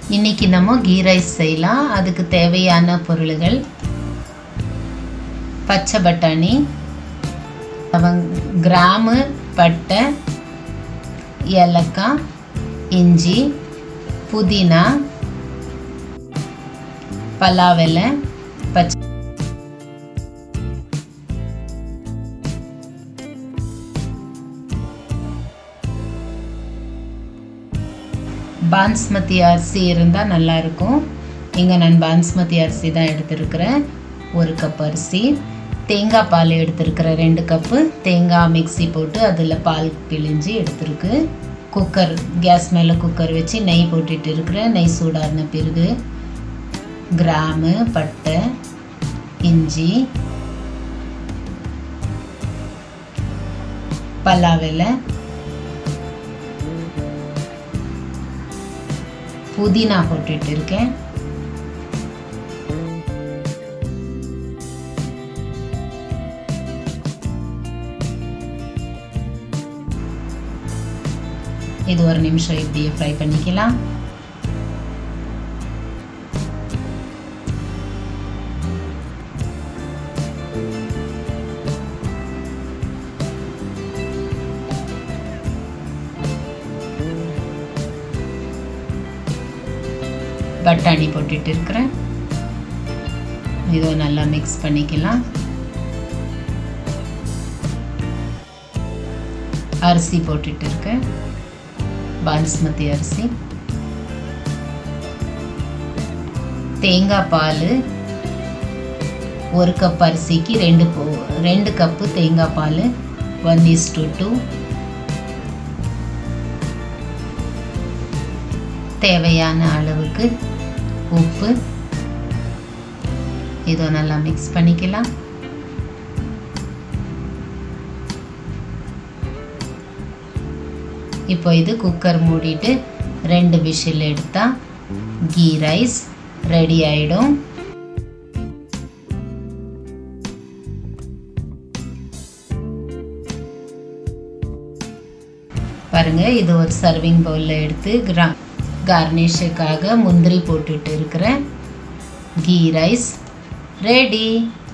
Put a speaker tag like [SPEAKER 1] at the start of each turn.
[SPEAKER 1] இன்னைக்கு நம்ம key rice செய்யலாம் அதுக்கு தேவையான பொருள்கள் பச்சை பட்டாணி லவங் கிராமு பட்டை ஏலக்காய் இஞ்சி புதினா பலாவெலை பச்சை பான்ஸ்மதி அரிசி இருந்தால் நல்லாயிருக்கும் இங்கே நான் பான்ஸ்மதி அரிசி தான் எடுத்திருக்கிறேன் ஒரு கப் அரிசி தேங்காய் பால் எடுத்திருக்கிறேன் ரெண்டு கப்பு தேங்காய் மிக்ஸி போட்டு அதில் பால் பிழிஞ்சு எடுத்திருக்கு குக்கர் கேஸ் மேலே குக்கர் வச்சு நெய் போட்டுட்டு இருக்கிறேன் நெய் சூடான பிறகு கிராமு பட்டை இஞ்சி பல்லாவெலை புதினா போட்டுட்டு இருக்கேன் இது ஒரு நிமிஷம் இப்படியே ஃப்ரை பண்ணிக்கலாம் பட்டாணி போட்டுட்டு இருக்கிறேன் இதுவும் நல்லா மிக்ஸ் பண்ணிக்கலாம் அரிசி போட்டுட்டு இருக்கேன் பாஸ்மதி அரிசி தேங்காய் பால் ஒரு கப் அரிசிக்கு ரெண்டு போ ரெண்டு கப்பு தேங்காய் பால் ஒன் இஸ் டு டூ தேவையான அளவுக்கு உப்பு இதை நல்லா மிக்ஸ் பண்ணிக்கலாம் இப்போ இது குக்கர் மூடிட்டு ரெண்டு விசில் எடுத்தால் கீ ரைஸ் ரெடி ஆகிடும் பாருங்கள் இது ஒரு சர்விங் பவுலில் எடுத்து கிரா கார்னிஷுக்காக முந்திரி போட்டுட்டு இருக்கிறேன் கீ ரைஸ் ரெடி